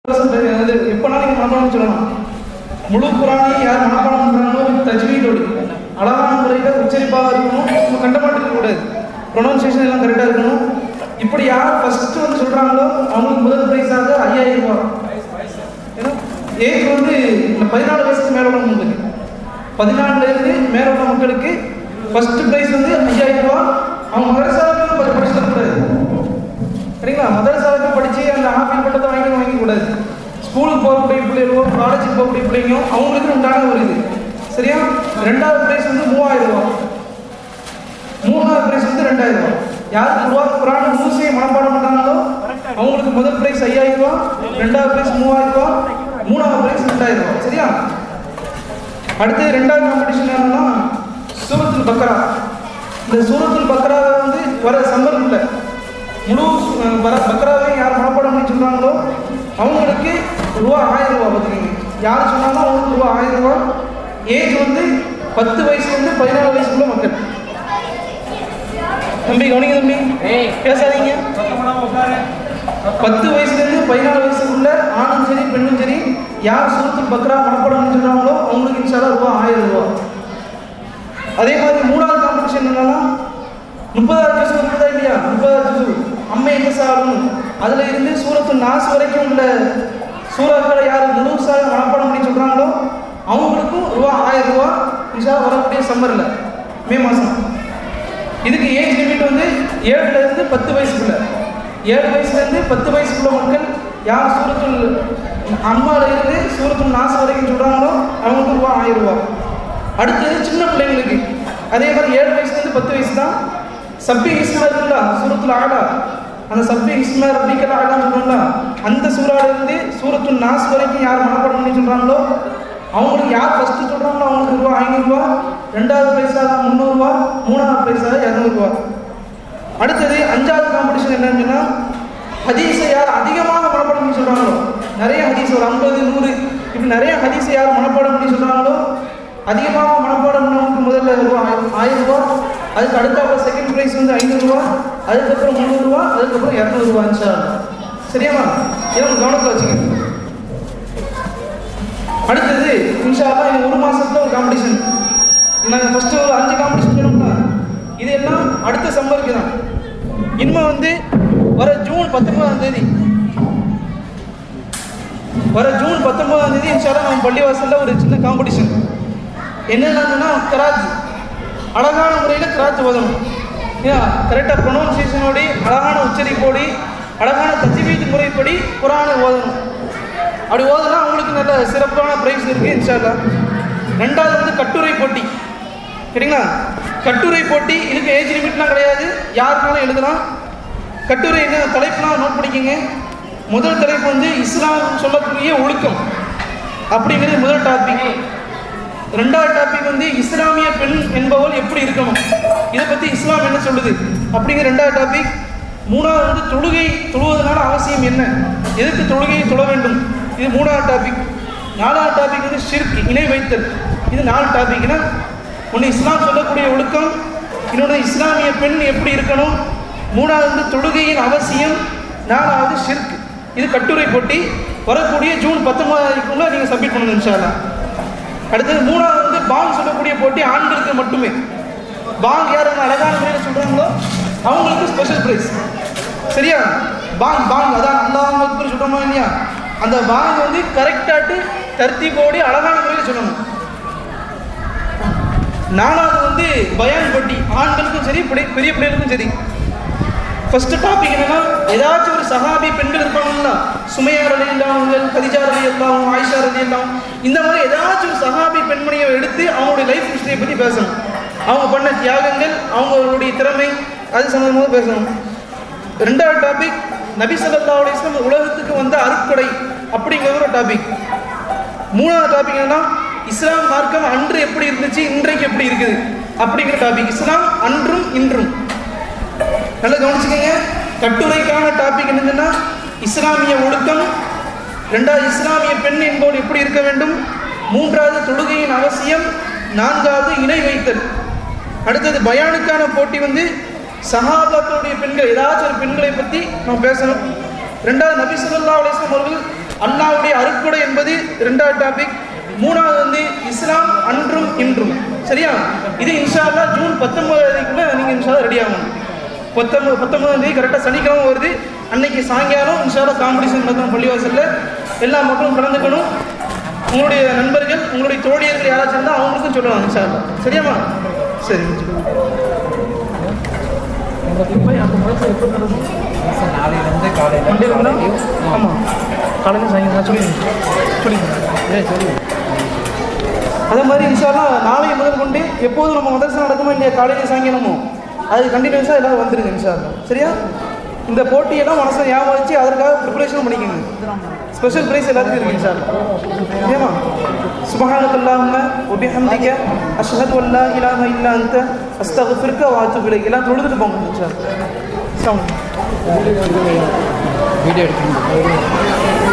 அது எப்போனா நீங்கள் மனப்பாடம் சொல்லலாம் முழு குரானையும் யார் மனப்பாடம் பண்ணுறாங்களோ தஜ்வீதோடு அழகான முறையில் உச்சரிப்பாக இருக்கணும் நம்ம கண்டமாட்டு இருக்கக்கூடாது ப்ரொனவுன்சியேஷன் எல்லாம் கரெக்டாக இருக்கணும் இப்படி யார் ஃபஸ்ட்டு வந்து சொல்கிறாங்களோ அவங்களுக்கு முதல் ப்ரைஸாக ஐயாயிரம் ரூபா ஏன்னா ஏஜ் வந்து இந்த பதினாலு வயசுக்கு மேலே உள்ள மக்களுக்கு பதினாலுலேருந்து மேலே உள்ள மக்களுக்கு ஃபஸ்ட்டு ப்ரைஸ் வந்து ஐயாயிரம் ரூபா அவங்க மதரசாவுக்கு படி படிச்சிடக்கூடாது சரிங்களா மதரசாவுக்கு படித்து அந்த ஆப்பிள் பட்டத்தை வாங்கி வாங்கிக்கூடாது ஸ்கூலுக்கு போகக்கூடிய பிள்ளைகளோ காலேஜுக்கு போகக்கூடிய பிள்ளைங்களோ அவங்களுக்கு உண்டான ஒரு இது சரியா ரெண்டாவது ப்ரைஸ் வந்து மூவாயிரம் ரூபா மூணாவது ப்ரைஸ் வந்து ரெண்டாயிரம் ரூபா யாருக்கு ரூபா குரான் மூசையை மனப்பாடம் பண்ணாங்களோ அவங்களுக்கு முதல் ப்ரைஸ் ஐயாயிரம் ரூபா ரெண்டாவது ப்ரைஸ் மூவாயிரம் ரூபா மூணாவது ப்ரைஸ் ரெண்டாயிரம் ரூபா சரியா அடுத்து ரெண்டாவது காம்படிஷன் என்னன்னா சூரத்துல் பக்ரா இந்த சூரத்துல் பக்ராவை வந்து வர சம்மர் இல்லை முழு அஹ், வர பக்ராவை யார் மனப்பாடம் பண்ணி சொல்கிறாங்களோ அவங்களுக்கு ரூபா ஆயிரம் ரூபா பார்த்துக்கோங்க யார் சொன்னாலும் அவங்களுக்கு ரூபா ஆயிரம் ரூபா ஏஜ் வந்து பத்து வயசுலேருந்து பதினாலு வயசுக்குள்ள மக்கள் தம்பி கவனிங்க தம்பி பேசாதீங்க பத்து வயசுலேருந்து பதினாலு வயசுக்குள்ள ஆணும் சரி பெண்ணும் சரி யார் சூரத்துல் பக்ரா மனப்பாடம் சொல்கிறாங்களோ அவங்களுக்கு இன்ஷால்லா ரூபா ஆயிரம் ரூபா அதே மாதிரி மூணாவது காம்படிஷன் என்னன்னா முப்பதாவது ஜூஸ் இருக்குதா இல்லையா முப்பதாவது ஜூஸ் அம்மை எங்க சாரும் அதுல இருந்து சூரத்து நாஸ் வரைக்கும் உள்ள சூறாக்களை யார் முழுசாக மனப்பாடம் பண்ணி சொல்றாங்களோ அவங்களுக்கும் ரூபா ஆயிரம் ரூபா இன்ஷா வரக்கூடிய சம்மர்ல மே மாசம் இதுக்கு ஏஜ் லிமிட் வந்து ஏழுல இருந்து பத்து வயசுக்குள்ள ஏழு வயசுல இருந்து பத்து வயசுக்குள்ள மக்கள் யார் சூரத்துல் அம்மால இருந்து சூரத்துல் நாஸ் வரைக்கும் சொல்றாங்களோ அவங்களுக்கு ரூபா ஆயிரம் ரூபா அடுத்தது சின்ன பிள்ளைங்களுக்கு அதே மாதிரி ஏழு வயசுலேருந்து பத்து வயசு தான் சப்பி இஸ்மா இருக்குல்ல சூரத்துல ஆடா அந்த சப்பி இஸ்மா ரப்பிக்கல் ஆடான்னு சொல்லுவோம்ல அந்த சூறால இருந்து சூரத்துல் நாஸ் வரைக்கும் யார் மனப்பாடம் பண்ணி சொல்றாங்களோ அவங்களுக்கு யார் ஃபர்ஸ்ட் சொல்றாங்களோ அவங்களுக்கு ரூபா ஐநூறுரூவா ரெண்டாவது பிரைஸாக முந்நூறுரூவா மூணாவது பிரைஸாக இரநூறுவா அடுத்தது அஞ்சாவது காம்படிஷன் என்னன்னா ஹதீஸை யார் அதிகமாக மனப்பாடம் பண்ணி சொல்றாங்களோ நிறைய ஹதீஸ் ஒரு ஐம்பது நூறு இப்படி நிறைய ஹதீஸை யார் மனப்பாடம் பண்ணி சொல்றாங்களோ அதிகமாக மனப்பாடம் பண்ணவங்களுக்கு முதல்ல ரூபா ஆயிரம் ஆயிரம் ரூபா அதுக்கு அடுத்தாப்புல செகண்ட் ப்ரைஸ் வந்து ஐநூறுரூவா அதுக்கப்புறம் முந்நூறுரூவா அதுக்கப்புறம் இரநூறுவா இன்ஷா சரியாமா இதை உங்க கவனத்தில் வச்சுக்கோங்க அடுத்தது இன்ஷால்லா இந்த ஒரு மாசத்துல ஒரு காம்படிஷன் நாங்கள் ஃபர்ஸ்ட் ஒரு அஞ்சு காம்படிஷன் சொன்னோம்னா இது எல்லாம் அடுத்த சம்மருக்கு தான் இனிமே வந்து வர ஜூன் பத்தொன்பதாம் தேதி வர ஜூன் பத்தொன்பதாம் தேதி இன்ஷால்லா நம்ம பள்ளிவாசல்ல ஒரு சின்ன காம்படிஷன் என்னென்னா கராத் அழகான முறையில் கராத் ஓதணும் ஏன் கரெக்டாக ப்ரொனவுன்சியேஷனோடி அழகான உச்சரிப்போடி அழகான தஜ்வீத் முறைப்படி குரானை ஓதணும் அப்படி ஓதுனா அவங்களுக்கு நல்ல சிறப்பான ப்ரைஸ் இருக்குது இன்ஷால்லா ரெண்டாவது வந்து கட்டுரை போட்டி சரிங்களா கட்டுரை போட்டி இதுக்கு ஏஜ் லிமிட்லாம் கிடையாது யாருனாலும் எழுதலாம் கட்டுரை என்ன தலைப்புலாம் நோட் பண்ணிக்கோங்க முதல் தலைப்பு வந்து இஸ்லாம் சொல்லக்கூடிய ஒழுக்கம் அப்படிங்கிறது முதல் டாபிக் ரெண்டாவது டாபிக் வந்து இஸ்லாமிய பெண் என்பவள் எப்படி இருக்கணும் இதை பற்றி இஸ்லாம் என்ன சொல்லுது அப்படிங்கிற ரெண்டாவது டாபிக் மூணாவது வந்து தொழுகை தொழுவதனால அவசியம் என்ன எதுக்கு தொழுகையை தொழ வேண்டும் இது மூணாவது டாபிக் நாலாவது டாபிக் வந்து ஷிர்க் இணை வைத்தல் இது நாலு டாபிக்னா ஒன்று இஸ்லாம் சொல்லக்கூடிய ஒழுக்கம் இன்னொன்று இஸ்லாமிய பெண் எப்படி இருக்கணும் மூணாவது வந்து தொழுகையின் அவசியம் நாலாவது ஷிர்க் இது கட்டுரை போட்டி வரக்கூடிய ஜூன் பத்தொன்பதாயிரக்குள்ள நீங்கள் சப்மிட் பண்ணணும் இன்ஷால்லா அடுத்தது மூணாவது வந்து பாங் சொல்லக்கூடிய போட்டி ஆண்களுக்கு மட்டுமே பாங் யார் அவங்க அழகான முறையில் சொல்கிறாங்களோ அவங்களுக்கு ஸ்பெஷல் ப்ரைஸ் சரியா பாங் பாங் அதான் அல்லாஹ் அக்பர் சொல்கிறோமா இல்லையா அந்த பாங் வந்து கரெக்டாட்டு தர்த்திபோடி அழகான முறையில் சொல்லணும் நாலாவது வந்து பயான் போட்டி ஆண்களுக்கும் சரி பெரிய பெரிய பிள்ளைகளுக்கும் சரி ஃபர்ஸ்ட் டாபிக் என்னன்னா ஏதாச்சும் ஒரு சஹாபி பெண்கள் இருப்பாங்கல்ல சுமையா ரலி இல்லாமல் கதிஜா ரலி எல்லாம் ஆயிஷா ரலி எல்லாம் இந்த மாதிரி ஏதாச்சும் ஒரு சஹாபி பெண்மணியை எடுத்து அவங்களுடைய லைஃப் ஹிஸ்டரியை பற்றி பேசணும் அவங்க பண்ண தியாகங்கள் அவங்களுடைய திறமை அது சம்மந்தமாக பேசணும் ரெண்டாவது டாபிக் நபி ஸல்லல்லாஹு அலைஹி வஸல்லம் உலகத்துக்கு வந்த அருட்கொடை அப்படிங்கிற ஒரு டாபிக் மூணாவது டாபிக் என்னன்னா இஸ்லாம் மார்க்கம் அன்று எப்படி இருந்துச்சு இன்றைக்கு எப்படி இருக்குது அப்படிங்கிற டாபிக் இஸ்லாம் அன்றும் இன்றும் நல்லா கவனிச்சுக்கங்க கட்டுரைக்கான டாபிக் என்னதுன்னா இஸ்லாமிய ஒழுக்கம் ரெண்டாவது இஸ்லாமிய பெண் என்பவள் எப்படி இருக்க வேண்டும் மூன்றாவது தொழுகையின் அவசியம் நான்காவது இணை வைத்தல் அடுத்தது பயானுக்கான போட்டி வந்து சஹாபாக்களுடைய பெண்கள் ஏதாச்சும் ஒரு பெண்களை பற்றி நம்ம பேசணும் ரெண்டாவது நபி ஸல்லல்லாஹு அலைஹி வஸல்லம் அவர்கள் அல்லாஹ் அப்படிங்கிறது ரெண்டாவது டாபிக் மூணாவது வந்து இஸ்லாம் அன்றும் இன்றும் சரியா இது இன்ஷா அல்லாஹ் ஜூன் பத்தொன்பதாம் தேதிக்குள்ள நீங்கள் இன்ஷா ரெடி ஆகணும் பத்தொன்பது பத்தொன்பதாம் தேதி கரெக்டாக சனிக்கிழமை வருது அன்னைக்கு சாயங்காலம் இன்ஷால்லா காம்படிஷன் நடக்கும் பள்ளிவாசலில் எல்லா மக்களும் கலந்துக்கணும் உங்களுடைய நண்பர்கள் உங்களுடைய தோழியர்கள் யாராச்சும் இருந்தால் அவங்களுக்கும் சொல்லலாம் இன்ஷால்லா சரியாம்மா சரி நாளையிலேருந்து காலையில் மண்டே ஆமாம் காலையில் சாயங்காலம் சொல்லி சொல்லிங்க அதே மாதிரி இன்ஷால்லா நாளை முதல் கொண்டு எப்போதும் நம்ம மதரசா நடக்குமோ இல்லையா காலையில் சாயங்காலமோ அது கண்டினியூஸாக எல்லாரும் வந்துருங்க இன்ஷால்லா சரியா இந்த போட்டியெல்லாம் மனசை ஞாபகம் வச்சு அதற்காக ப்ரிப்பரேஷன் பண்ணிக்கோங்க ஸ்பெஷல் ப்ரைஸ் எல்லாத்துக்கும் இருக்கு இன்ஷால்லா சரியாமா சுபஹானக அல்லாஹும்ம வபிஹம்திக அஷ்ஹது அன் லா இலாஹ இல்லா அன்த அஸ்தக்ஃபிருக வ அத்தூபு இலைக் எல்லாம் தொழுதுட்டு போங்க இன்ஷால்லா அஸ்ஸலாமு அலைக்கும். வீடியோ எடுக்கணும்